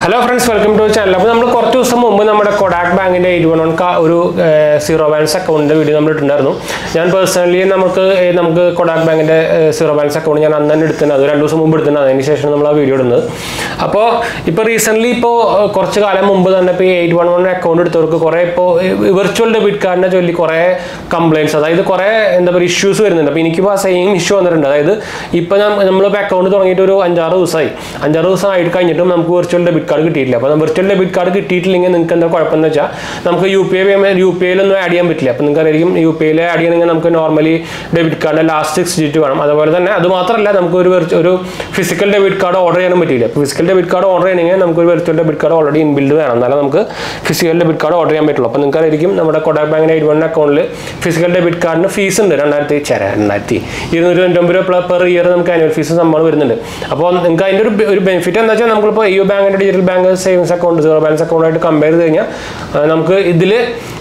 hello friends welcome to channel അപ്പോൾ നമ്മൾ കുറച്ച് ദിവസം മുമ്പ് നമ്മുടെ കൊഡാക് ബാങ്കിൻ്റെ എയ്റ്റ് വൺ വൺ ഒരു സീറോ ബാലൻസ് അക്കൗണ്ടിൻ്റെ വീഡിയോ നമ്മൾ ഇട്ടിട്ടുണ്ടായിരുന്നു ഞാൻ പേഴ്സണലി നമുക്ക് ഏ, നമുക്ക് കൊഡാക് ബാങ്കിൻ്റെ സീറോ ബാലൻസ് അക്കൗണ്ട് ഞാൻ അന്ന് തന്നെ എടുത്തിട്ടുണ്ട് അത് രണ്ട് ദിവസം മുമ്പ് എടുത്തിട്ടുണ്ട് അതിന് ശേഷം നമ്മൾ ആ വീഡിയോ ഇടുന്നത് അപ്പോൾ ഇപ്പോൾ റീസെൻ്റ്ലി ഇപ്പോൾ കുറച്ച് കാലം മുമ്പ് തന്നെ ഇപ്പോൾ ഈ എയ്റ്റ് വൺ വൺ അക്കൗണ്ട് എടുത്തവർക്ക് കുറേ ഇപ്പോൾ വിർച്വൽ ഡെബിറ്റ് കാർഡിനെ ചൊല്ലി കുറേ കംപ്ലയിൻസ് അതായത് കുറേ എന്താ പറയുക ഇഷ്യൂസ് വരുന്നുണ്ട് അപ്പോൾ എനിക്കിപ്പോൾ ആ സെയിം ഇഷ്യൂ വന്നിട്ടുണ്ട് അതായത് ഇപ്പോൾ ഞാൻ നമ്മളിപ്പോൾ അക്കൗണ്ട് തുടങ്ങിയിട്ട് ഒരു അഞ്ചാറ് ദിവസമായി അഞ്ചാറ് ദിവസം ആയിട്ട് കഴിഞ്ഞിട്ടും നമുക്ക് വിർച്വൽ ഡെബിറ്റ് കാർഡ് കിട്ടിയിട്ടില്ല അപ്പോൾ വിർച്വൽ ഡെബിറ്റ് കാർഡ് കിട്ടിയിട്ടില്ലെങ്കിൽ നിങ്ങൾക്ക് എന്താ കുഴപ്പമെന്ന് വെച്ചാൽ നമുക്ക് U P I payment U P ഐയിലൊന്നും ആഡ് ചെയ്യാൻ പറ്റില്ല അപ്പോൾ നിങ്ങൾക്ക് അറിയാം യു പി ഐയിൽ ആഡ് ചെയ്യണമെങ്കിൽ നമുക്ക് നോർമലി ഡെബിറ്റ് കാർഡിൻ്റെ ലാസ്റ്റ് സിക്സ് ഡിജിറ്റ് വേണം അതുപോലെ തന്നെ അത് മാത്രമല്ല നമുക്ക് ഒരു virtu- ഒരു ഫിസിക്കൽ ഡെബിറ്റ് കാർഡ് ഓർഡർ ചെയ്യാനും പറ്റില്ല അപ്പോൾ ഫിസിക്കൽ ഡെബിറ്റ് കാർഡ് ഓർഡർ ചെയ്യണമെങ്കിൽ നമുക്ക് ഒരു virtual debit card already inbuilt വേണം എന്നാലും നമുക്ക് ഫിസിക്കൽ ഡെബിറ്റ് കാർഡ് ഓർഡർ ചെയ്യാൻ പറ്റുള്ളൂ അപ്പോൾ നിങ്ങൾക്ക് അറിയാം നമ്മുടെ കൊടാക് ബാങ്കിൻ്റെ എയ്റ്റ് വൺ അക്കൗണ്ടിൽ ഫിസിക്കൽ ഡെബിറ്റ് കാർഡിന് ഫീസ് ഉണ്ട് രണ്ടായിരത്തി ചേര രണ്ടായിരത്തി ഇരുന്നൂറ്റി തൊണ്ണൂറ്റൊമ്പത് രൂപ പെർ ഇയർ നമുക്ക് ആനുവൽ ഫീസ് സംഭവം വരുന്നുണ്ട് അപ്പോൾ നിങ്ങൾക്ക് അതിൻ്റെ ഒരു ബെ- ഒരു ബെനിഫിറ്റ് എന്താ വെച്ചാൽ നമ്മളിപ്പോൾ ഈ ബാങ്കിൻ്റെ digital bank savings account zero balance അക്കൗണ്ടായിട്ട് കമ്പയർ ചെയ്ത് കഴിഞ്ഞാൽ ആ, നമുക്ക് ഇതിൽ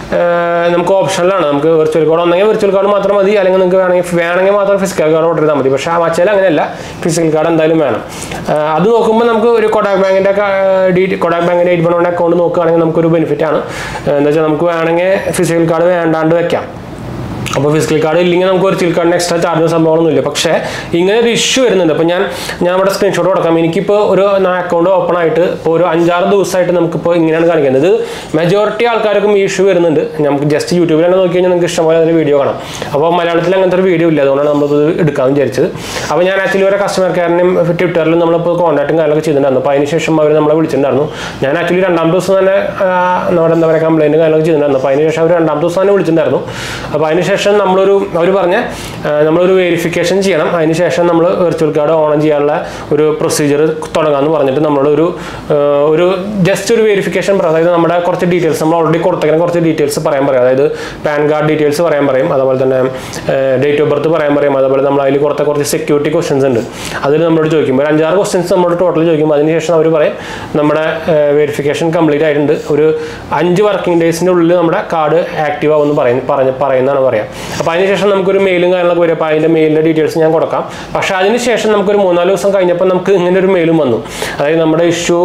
നമുക്ക് ഓപ്ഷനിലാണ് നമുക്ക് വിർച്വൽ കാർഡ് ഒന്നെങ്കിൽ വിർച്വൽ കാർഡ് മാത്രം മതി അല്ലെങ്കിൽ നിങ്ങൾക്ക് വേണമെങ്കിൽ വേണമെങ്കിൽ മാത്രം ഫിസിക്കൽ കാർഡ് ഓർഡർ ചെയ്താൽ മതി പക്ഷേ ആ മച്ചാൽ അങ്ങനെയല്ല ഫിസിക്കൽ കാർഡ് എന്തായാലും വേണം ആ, അത് നോക്കുമ്പോൾ നമുക്ക് ഒരു കൊടാക് ബാങ്കിൻ്റെ ഡി കൊടാക് ബാങ്കിൻ്റെ എയ്റ്റ് വൺ അക്കൗണ്ട് നോക്കുകയാണെങ്കിൽ നമുക്കൊരു ബെനിഫിറ്റ് ആണ് എന്താ വെച്ചാൽ നമുക്ക് വേണമെങ്കിൽ ഫിസിക്കൽ കാർഡ് വേണ്ടാണ്ട് വെക്കാം അപ്പോൾ ഫിസിക്കൽ കാർഡ് ഇല്ലെങ്കിൽ നമുക്ക് വിർച്വൽ കാർഡിന് എക്സ്ട്രാ ചാർജ് സംഭവമൊന്നുമില്ല പക്ഷേ ഇങ്ങനെ ഒരു ഇഷ്യൂ വരുന്നുണ്ട് അപ്പോൾ ഞാൻ ഞാൻ ഇവിടെ സ്ക്രീൻഷോട്ട് കൊടുക്കാം എനിക്കിപ്പോൾ ഒരു അക്കൗണ്ട് ഓപ്പൺ ആയിട്ട് ഇപ്പോൾ ഒരു അഞ്ചാറ് ദിവസമായിട്ട് നമുക്കിപ്പോൾ ഇങ്ങനെയാണ് കാണിക്കുന്നത് ഇത് മെജോറിറ്റി ആൾക്കാർക്കും ഈ ഇഷ്യൂ വരുന്നുണ്ട് നമുക്ക് ജസ്റ്റ് യൂട്യൂബിൽ തന്നെ നോക്കി കഴിഞ്ഞാൽ നിങ്ങൾക്ക് ഇഷ്ടംപോലെ അതിന് വീഡിയോ കാണാം അപ്പോൾ മലയാളത്തിൽ അങ്ങനത്തെ ഒരു വീഡിയോ ഇല്ല അതുകൊണ്ടാണ് നമ്മളിത് എടുക്കാമെന്ന് വിചാരിച്ചത് അപ്പോൾ ഞാൻ ആക്ച്വലി ഒരു കസ്റ്റമർ കെയറിനും ട്വിറ്ററിലും നമ്മളിപ്പോൾ കോൺടാക്റ്റും കാര്യങ്ങളൊക്കെ ചെയ്തിട്ടുണ്ടായിരുന്നു അപ്പോൾ അതിന് ശേഷം അവർ നമ്മളെ വിളിച്ചിട്ടുണ്ടായിരുന്നു ഞാൻ ആക്ച്വലി രണ്ടാം ദിവസം തന്നെ ആ, നമ്മുടെ എന്താ പറയുക കംപ്ലൈൻറ്റ് കാര്യങ്ങളൊക്കെ ചെയ്തിട്ടുണ്ടായിരുന്നു അപ്പോൾ അതിന് ശേഷം അവർ രണ്ടാം ദിവസം തന്നെ വിളിച്ചിട്ടുണ്ടായിരുന്നു അപ്പോൾ അതിന് ശേഷം നമ്മളൊരു അവർ പറഞ്ഞ ആ, നമ്മളൊരു വെരിഫിക്കേഷൻ ചെയ്യണം അതിന് ശേഷം നമ്മൾ വെർച്വൽ കാർഡ് ഓൺ ചെയ്യാനുള്ള ഒരു പ്രൊസീജിയർ തുടങ്ങാമെന്ന് പറഞ്ഞിട്ട് നമ്മളോട് ഒരു ആ, ഒരു ജസ്റ്റ് ഒരു വെരിഫിക്കേഷൻ പറയും അതായത് നമ്മുടെ കുറച്ച് ഡീറ്റെയിൽസ് നമ്മൾ ഓൾറെഡി കൊടുത്തേക്കുന്ന കുറച്ച് ഡീറ്റെയിൽസ് പറയാൻ പറയും അതായത് പാൻ കാർഡ് ഡീറ്റെയിൽസ് പറയാൻ പറയും അതുപോലെ തന്നെ ഡേറ്റ് ഓഫ് ബർത്ത് പറയാൻ പറയും അതുപോലെ നമ്മൾ അതിൽ കൊടുത്ത കുറച്ച് സെക്യൂരിറ്റി ക്വസ്റ്റൻസ് ഉണ്ട് അതിൽ നമ്മളോട് ചോദിക്കും ഒരു അഞ്ചാറ് ക്വസ്റ്റൻസ് നമ്മളോട് ടോട്ടൽ ചോദിക്കും അതിനുശേഷം അവർ പറയും നമ്മുടെ വെരിഫിക്കേഷൻ കംപ്ലീറ്റ് ആയിട്ടുണ്ട് ഒരു അഞ്ച് വർക്കിംഗ് ഡേയ്സിൻ്റെ ഉള്ളിൽ നമ്മുടെ കാർഡ് ആക്റ്റീവ് ആവുമെന്ന് പറയും പറഞ്ഞ് പറയുന്നതാണ് പറയാം അപ്പോൾ അതിനുശേഷം നമുക്കൊരു മെയിലും കാര്യങ്ങളൊക്കെ വരും അപ്പോൾ അതിൻ്റെ മെയിലിൻ്റെ ഡീറ്റെയിൽസ് ഞാൻ കൊടുക്കാം പക്ഷേ അതിനുശേഷം നമുക്കൊരു മൂന്നാല് ദിവസം കഴിഞ്ഞപ്പോൾ നമുക്ക് ഇങ്ങനെ ഒരു മെയിലും വന്നു അതായത് നമ്മുടെ ഇഷ്യൂ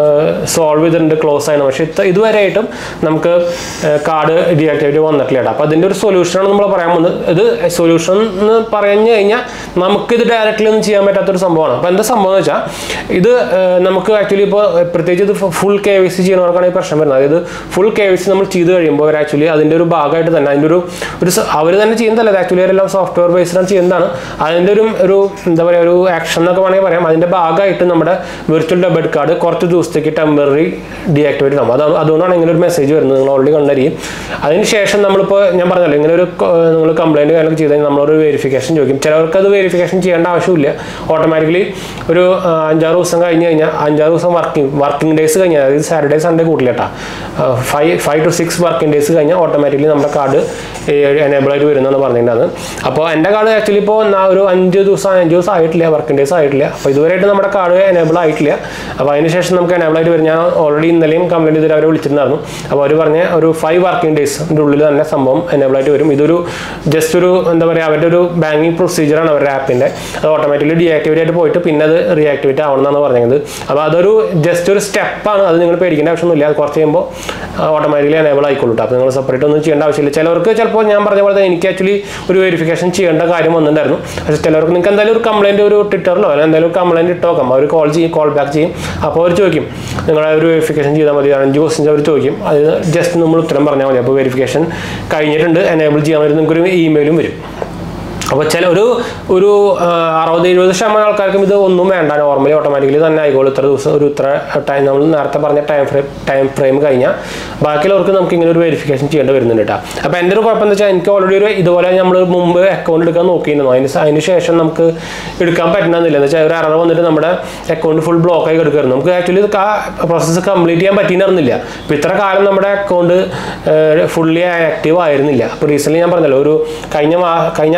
സോൾവ് ചെയ്തിട്ടുണ്ട് ക്ലോസ് ആയിരുന്നു പക്ഷേ ഇത് ഇതുവരെയായിട്ടും നമുക്ക് കാർഡ് ഡീആക്ടിവേറ്റ് വന്നിട്ടില്ല കേട്ടോ അപ്പോൾ അതിൻ്റെ ഒരു സൊല്യൂഷനാണ് നമ്മൾ പറയാൻ പോകുന്നത് ഇത് സൊല്യൂഷൻ എന്ന് പറഞ്ഞു കഴിഞ്ഞാൽ നമുക്കിത് ഡയറക്റ്റ്ലി ഒന്നും ചെയ്യാൻ പറ്റാത്തൊരു സംഭവമാണ് അപ്പോൾ എന്താ സംഭവം എന്ന് വെച്ചാൽ ഇത് ഏഹ്, നമുക്ക് ആക്ച്വലി ഇപ്പോൾ പ്രത്യേകിച്ച് ഇത് ഫുൾ കെ വി സി ചെയ്യുന്നവർക്കാണ് ഈ പ്രശ്നം വരുന്നത് അതായത് ഫുൾ കെ വി സി നമ്മൾ ചെയ്ത് കഴിയുമ്പോൾ അവർ ആക്ച്വലി അതിൻ്റെ ഒരു ഭാഗമായിട്ട് തന്നെ അതിൻ്റെ ഒരു ഒരു അവർ തന്നെ ചെയ്യുന്നതല്ല ആക്ച്വലി അവരെല്ലാം സോഫ്റ്റ്വെയർ ബേസ്ഡാണ് ചെയ്യുന്നതാണ് അതിൻ്റെ ഒരു ഒരു എന്താ പറയുക ഒരു ആക്ഷൻ എന്നൊക്കെ വേണമെങ്കിൽ പറയാം അതിൻ്റെ ഭാഗമായിട്ട് നമ്മുടെ വിർച്വൽ ഡെബിറ്റ് കാർഡ് കുറച്ച് ദിവസത്തേക്ക് ടെമ്പററി ഡീആക്ടിവേറ്റ് ആവും അതാണ് അതുകൊണ്ടാണ് ഇങ്ങനെ ഒരു മെസ്സേജ് വരുന്നത് നിങ്ങൾ ഓൾറെഡി കണ്ടറിയും അതിനുശേഷം നമ്മളിപ്പോൾ ഞാൻ പറഞ്ഞല്ലോ ഇങ്ങനെ ഒരു നിങ്ങൾ കംപ്ലൈൻറ്റ് കാര്യങ്ങളൊക്കെ ചെയ്ത് കഴിഞ്ഞാൽ നമ്മളൊരു വെരിഫിക്കേഷൻ ചോദിക്കും ചിലവർക്ക് അത് വെരിഫിക്കേഷൻ ചെയ്യേണ്ട ആവശ്യമില്ല ഓട്ടോമാറ്റിക്കലി ഒരു ആ, അഞ്ചാറ് ദിവസം കഴിഞ്ഞ് കഴിഞ്ഞാൽ അഞ്ചാറ് ദിവസം വർക്കിംഗ് വർക്കിംഗ് ഡേയ്സ് കഴിഞ്ഞാൽ അതായത് സാറ്റർഡേ സൺഡേ കൂട്ടില്ല കേട്ടോ five five two six working days കഴിഞ്ഞാൽ ഓട്ടോമാറ്റിക്കലി നമ്മുടെ കാർഡ് എനേബിൾ ആയിട്ട് വരുന്നതെന്ന് പറഞ്ഞിട്ടുണ്ടായിരുന്നു അപ്പോൾ എൻ്റെ കാർഡ് ആക്ച്വലി ഇപ്പോൾ നാ- ഒരു അഞ്ച് ദിവസം അഞ്ച് ദിവസം ആയിട്ടില്ല വർക്കിംഗ് ഡേയ്സ് ആയിട്ടില്ല അപ്പോൾ ഇതുവരെയായിട്ട് നമ്മുടെ കാർഡ് എനേബിൾ ആയിട്ടില്ല അപ്പോൾ അതിന് ശേഷം നമുക്ക് എനേബിൾ ആയിട്ട് വരും ഞാൻ ഓൾറെഡി ഇന്നലെയും കംപ്ലൈൻറ്റ് ചെയ്തിട്ട് അവരെ വിളിച്ചിട്ടുണ്ടായിരുന്നു അപ്പോൾ അവർ പറഞ്ഞ ഒരു ഫൈവ് വർക്കിംഗ് ഡേയ്സിൻ്റെ ഉള്ളിൽ തന്നെ സംഭവം എനേബിൾ ആയിട്ട് വരും ഇതൊരു ജസ്റ്റ് ഒരു എന്താ പറയുക അവരുടെ ഒരു ബാങ്കിങ് പ്രൊസീജിയറാണ് അവരുടെ ആപ്പിൻ്റെ അത് ഓട്ടോമാറ്റിക്കലി ഡീആക്ടിവേറ്റ് ആയിട്ട് പോയിട്ട് പിന്നെ അത് റീആക്ടിവേറ്റ് ആവണമെന്നാണ് പറഞ്ഞത് അപ്പോൾ അതൊരു ജസ്റ്റ് ഒരു സ്റ്റെപ്പാണ് അത് നിങ്ങൾ പേടിക്കേണ്ട ആവശ്യമൊന്നുമില്ല അത് കുറച്ച് കഴിയുമ്പോൾ ഓട്ടോമാറ്റിക്കലി എനേബിൾ ആയിക്കോളൂ അപ്പോൾ നിങ്ങൾ സെപ്പറേറ്റ് ഒന്നും ചെയ്യേണ്ട ആവശ്യമില്ല ചിലവർക്ക് ചിലപ്പോൾ ഞാൻ പറഞ്ഞ പോലെ തന്നെ എനിക്ക് ആക്ച്വലി ഒരു വെരിഫിക്കേഷൻ ചെയ്യേണ്ട കാര്യം വന്നിട്ടുണ്ടായിരുന്നു പക്ഷേ ചിലവർക്ക് നിങ്ങൾക്ക് എന്തായാലും ഒരു കംപ്ലൈൻറ്റ് ഒരു ട്വിറ്ററിലോ അല്ലെങ്കിൽ എന്തായാലും ഒരു കംപ്ലൈൻറ്റ് ഇട്ടോക്കാം അവർ കോൾ ചെയ്യും കോൾ ബാക്ക് ചെയ്യും അപ്പോൾ അവർ ചോദിക്കും നിങ്ങളെ ഒരു വെരിഫിക്കേഷൻ ചെയ്താൽ മതി അഞ്ച് ക്വസ്റ്റ്യൻസ് അവർ ചോദിക്കും അത് ജസ്റ്റ് നമ്മൾ ഉത്തരം പറഞ്ഞാൽ മതി അപ്പോൾ വെരിഫിക്കേഷൻ കഴിഞ്ഞിട്ടുണ്ട് എനേബിൾ ചെയ്യാൻ വേണ്ടി നിങ്ങൾക്കൊരു ഇമെയിലും വരും അപ്പോൾ ചില ഒരു ഒരു ആ, അറുപത് എഴുപത് ശതമാനം ആൾക്കാർക്കും ഇത് ഒന്നും വേണ്ട നോർമലി ഓട്ടോമാറ്റിക്കലി തന്നെ ആയിക്കോളും ഇത്ര ദിവസം ഒരു ഇത്ര ടൈം നമ്മൾ നേരത്തെ പറഞ്ഞ ടൈം ഫ്രെയിം ടൈം ഫ്രെയിം കഴിഞ്ഞാൽ ബാക്കിയുള്ളവർക്ക് നമുക്ക് ഇങ്ങനെ ഒരു വെരിഫിക്കേഷൻ ചെയ്യേണ്ടി വരുന്നുണ്ട് കേട്ടോ അപ്പോൾ എൻ്റെ ഒരു കുഴപ്പം എന്ന് വെച്ചാൽ എനിക്ക് ഓൾറെഡി ഒരു ഇതുപോലെ നമ്മൾ മുമ്പ് അക്കൗണ്ട് എടുക്കാൻ നോക്കിയിരുന്നു അതിന് സ- അതിന് ശേഷം നമുക്ക് എടുക്കാൻ പറ്റണമെന്നില്ല എന്ന് വെച്ചാൽ ഒരു അറർ വന്നിട്ട് നമ്മുടെ അക്കൗണ്ട് ഫുൾ ബ്ലോക്ക് ആയി കിടക്കുമായിരുന്നു നമുക്ക് ആക്ച്വലി ആ പ്രോസസ്സ് കംപ്ലീറ്റ് ചെയ്യാൻ പറ്റിയിരുന്നില്ല അപ്പോൾ ഇത്ര കാലം നമ്മുടെ അക്കൗണ്ട് ഫുള്ളി ആക്റ്റീവ് ആയിരുന്നില്ല അപ്പോൾ റീസെൻ്റ് ഞാൻ പറഞ്ഞല്ലോ ഒരു കഴിഞ്ഞ മാ കഴിഞ്ഞ ആഴ്ചയാണ്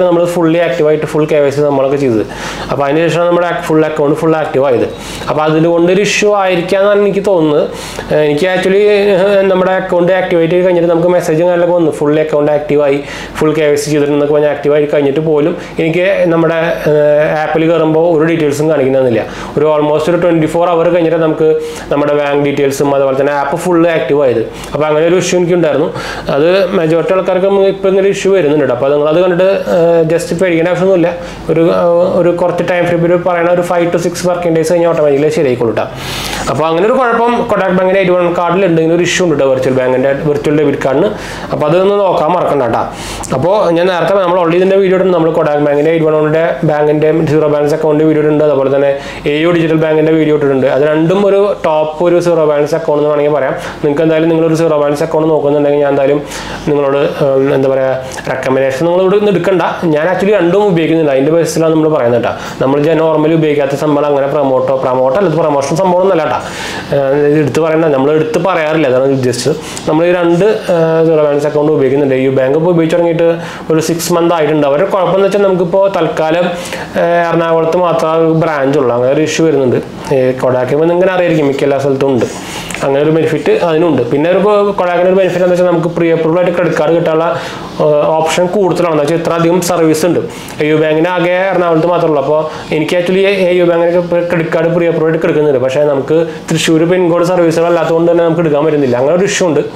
നമ്മൾ ഫുള്ളി ആക്റ്റീവായിട്ട് ഫുൾ കെ വൈ സി നമ്മളൊക്കെ ചെയ്തത് അപ്പോൾ അതിന് ശേഷമാണ് നമ്മുടെ ഫുൾ അക്കൗണ്ട് ഫുൾ ആക്റ്റീവ് ആയത് അപ്പോൾ അതുകൊണ്ടൊരു ഇഷ്യൂ ആയിരിക്കാമെന്നാണ് എനിക്ക് തോന്നുന്നത് ഏഹ് എനിക്ക് ആക്ച്വലി നമ്മുടെ അക്കൗണ്ട് ആക്ടിവേറ്റ് ചെയ്ത് കഴിഞ്ഞിട്ട് നമുക്ക് മെസ്സേജും കാര്യങ്ങളൊക്കെ വന്നു ഫുൾ അക്കൗണ്ട് ആക്റ്റീവായി ഫുൾ കെ വൈ സി ചെയ്തിട്ടുണ്ടെന്നൊക്കെ പറഞ്ഞാൽ ആക്റ്റീവായി കഴിഞ്ഞിട്ട് പോലും എനിക്ക് നമ്മുടെ ആപ്പിൽ കയറുമ്പോൾ ഒരു ഡീറ്റെയിൽസും കാണിക്കുന്നില്ല ഒരു ഓൾമോസ്റ്റ് ഒരു ട്വൻറ്റി ഫോർ അവർ കഴിഞ്ഞിട്ട് നമുക്ക് നമ്മുടെ ബാങ്ക് ഡീറ്റെയിൽസും അതുപോലെ തന്നെ ആപ്പ് ഫുള്ള് ആക്റ്റീവ് ആയത് അപ്പോൾ അങ്ങനെ ഒരു ഇഷ്യൂ എനിക്കുണ്ടായിരുന്നു അത് മെജോറിറ്റി ആൾക്കാർക്ക് ഇപ്പോൾ ഇങ്ങനെ ഇഷ്യൂ വരുന്നുണ്ട് കേട്ടോ അപ്പോൾ നിങ്ങൾ അത് കണ്ടിട്ട് ജസ്റ്റ് പേടിക്കേണ്ട ആവശ്യമൊന്നുമില്ല ഒരു ഏഹ്, ഒരു കുറച്ച് ടൈം ഫ്രീ ഒരു പറയുന്ന ഒരു five two six working days കഴിഞ്ഞാൽ ഓട്ടോമാറ്റിക്കലി ശരിയായിക്കോളൂ കേട്ടോ അപ്പോൾ അങ്ങനെ ഒരു കുഴപ്പം കൊടാക് ബാങ്കിൻ്റെ എയ്റ്റ് വൺ കാർഡിലുണ്ട് ഇങ്ങനെ ഒരു ഇഷ്യൂ ഉണ്ട് കേട്ടോ വെർച്വൽ ബാങ്കിൻ്റെ വെർച്വൽ ഡെബിറ്റ് കാർഡിന് അപ്പോൾ അതൊന്ന് നോക്കാൻ മറക്കണ്ട കേട്ടോ അപ്പോൾ ഞാൻ നേരത്തെ നമ്മൾ ഓൾറെഡി ഇതിൻ്റെ വീഡിയോ ഉണ്ട് നമ്മൾ കൊടാക് ബാങ്കിൻ്റെ എയ്റ്റ് വണ്ണിൻ്റെ ബാങ്കിൻ്റെ സീറോ ബാലൻസ് അക്കൗണ്ട് വീഡിയോ ഉണ്ട് അതുപോലെ തന്നെ എ യു ഡിജിറ്റൽ ബാങ്കിൻ്റെ വീഡിയോ ഇട്ടിട്ടുണ്ട് അത് രണ്ടും ഒരു ടോപ്പ് ഒരു സീറോ ബാലൻസ് അക്കൗണ്ട് എന്ന് വേണമെങ്കിൽ പറയാം നിങ്ങൾക്ക് എന്തായാലും നിങ്ങളൊരു സീറോ ബാലൻസ് അക്കൗണ്ട് നോക്കുന്നുണ്ടെങ്കിൽ ഞാൻ എന്തായാലും നിങ്ങളോട് ഉം, എന്താ പറയുക റെക്കമെൻഡേഷൻ നിങ്ങൾ ഇവിടെ നിന്ന് എടുക്കണ്ട ഞാൻ ആക്ച്വലി രണ്ടും ഉപയോഗിക്കുന്നില്ല അതിൻ്റെ ബേസിലാണ് നമ്മൾ പറയുന്നത് കേട്ടോ നമ്മൾ നോർമലി ഉപയോഗിക്കാത്ത സംഭവം അങ്ങനെ പ്രൊമോട്ടോ പ്രൊമോട്ടോ അല്ല പ്രൊമോഷൻ സംഭവം ഒന്നല്ല കേട്ടോ ഇത് എടുത്ത് പറയണ്ട നമ്മൾ എടുത്ത് പറയാറില്ല അതാണ് ഉദ്ദേശിച്ചത് നമ്മൾ ഈ രണ്ട് സീറോ ബാലൻസ് അക്കൗണ്ട് ഉപയോഗിക്കുന്നുണ്ട് യു ബാങ്ക് ഇപ്പോൾ ഉപയോഗിച്ച് തുടങ്ങിയിട്ട് ഒരു സിക്സ് മന്ത് ആയിട്ടുണ്ട് അവരുടെ കുഴപ്പമെന്ന് വെച്ചാൽ നമുക്കിപ്പോൾ തൽക്കാലം ഏഹ്, എറണാകുളത്ത് മാത്രം ഒരു ബ്രാഞ്ച് ഉള്ളൂ അങ്ങനെ ഒരു ഇഷ്യൂ വരുന്നുണ്ട് കൊടാക്കുമ്പോൾ നിങ്ങൾക്ക് അറിയായിരിക്കും മിക്ക എല്ലാ സ്ഥലത്തും ഉണ്ട് അങ്ങനെ ഒരു ബെനിഫിറ്റ് അതിനുണ്ട് പിന്നെ ഒരു കൊടാക്കിന് ഒരു ബെനിഫിറ്റ് എന്താ വെച്ചാൽ നമുക്ക് പ്രീ അപ്രൂവൽ ആയിട്ട് ക്രെഡിറ്റ് കാർഡ് കിട്ടാനുള്ള ഓപ്ഷൻ കൂടുതലാണ് എന്ന് വെച്ചാൽ ഇത്ര അധികം സർവീസ് ഉണ്ട് യു ബാങ്കിന് ആകെ എറണാകുളത്ത് മാത്രമേ ഉള്ളൂ അപ്പോൾ എനിക്ക് ആക്ച്വലി യു ബാങ്കിനൊക്കെ ക്രെഡിറ്റ് കാർഡ് പ്രീ അപ്രൂവൽ ആയിട്ട് എടുക്കുന്നുണ്ട് പക്ഷേ നമുക്ക് തൃശ്ശൂർ പിൻകോഡ് സർവീസുകൾ അല്ലാത്തതുകൊണ്ട് തന്നെ നമുക്ക് എടുക്കാൻ പറ്റുന്നില്ല അങ്ങനെ ഒരു ഇഷ്യൂ ഉണ്ട്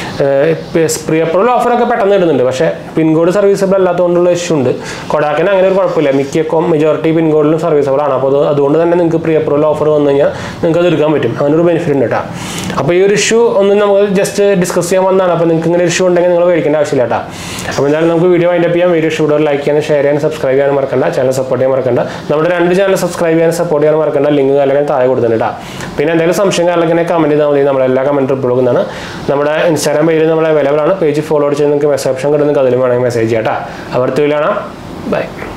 പ്രീ അപ്രൂവൽ ഓഫറൊക്കെ പെട്ടെന്ന് ഇടുന്നുണ്ട് പക്ഷേ പിൻകോഡ് സർവീസബിൾ അല്ലാത്തതുകൊണ്ടുള്ള ഇഷ്യൂ ഉണ്ട് കൊടാക്കിന് അങ്ങനെ ഒരു കുഴപ്പമില്ല മിക്ക മെജോറിറ്റി പിൻകോഡിലും സർവീസബിൾ ആണ് അപ്പോൾ അത് അതുകൊണ്ട് തന്നെ നിങ്ങൾക്ക് പ്രീ അപ്രൂവൽ ഓഫർ വന്നു കഴിഞ്ഞാൽ നിങ്ങൾക്ക് അത് എടുക്കാൻ പറ്റും അങ്ങനെ ഒരു ബെനിഫിറ്റ് ഉണ്ട് കേട്ടോ അപ്പോൾ ഈ ഒരു ഇഷ്യൂ ഒന്ന് നമുക്ക് ജസ്റ്റ് ഡിസ്കസ് ചെയ്യാൻ വന്നതാണ് അപ്പോൾ നിങ്ങൾക്ക് ഇങ്ങനെ ഇഷ്യൂ ഉണ്ടെങ്കിൽ നിങ്ങൾ മേടിക്കേണ്ട ആവശ്യമില്ല കേട്ടോ അപ്പോൾ എന്തായാലും നമുക്ക് വീഡിയോ വൈൻഡ് അപ്പ് ചെയ്യാം വീഡിയോ ഇഷ്ടപ്പെട്ടവർ ലൈക്ക് ചെയ്യാനും ഷെയർ ചെയ്യാനും സബ്സ്ക്രൈബ് ചെയ്യാനും മറക്കണ്ട ചാനൽ സപ്പോർട്ട് ചെയ്യാൻ മറക്കണ്ട നമ്മുടെ രണ്ട് ചാനൽ സബ്സ്ക്രൈബ് ചെയ്യാനും സപ്പോർട്ട് ചെയ്യാൻ മറക്കണ്ട ലിങ്ക് അല്ലെങ്കിൽ താഴെ കൊടുത്തിട്ടുണ്ട് കേട്ടോ പിന്നെ എന്തെങ്കിലും സംശയം അല്ലെങ്കിൽ കമൻറ്റ് ചെയ്താൽ മതി നമ്മളെല്ലാ കമൻറ്റ് റിപ്ലൈ കൊടുക്കുന്നതാണ് നമ്മുടെ ഇൻസ്റ്റാഗ്രാം പേജിൽ നമ്മൾ അവൈലബിൾ ആണ് പേജ് ഫോളോ ചെയ്ത് നിങ്ങൾക്ക് മെസ്സേജ് ഓപ്ഷൻ കിട്ടുന്ന അതിലും വേണമെങ്കിൽ മെസ്സേജ് ചെയ്യാം കേട്ടോ അവർ കാണാം ബൈ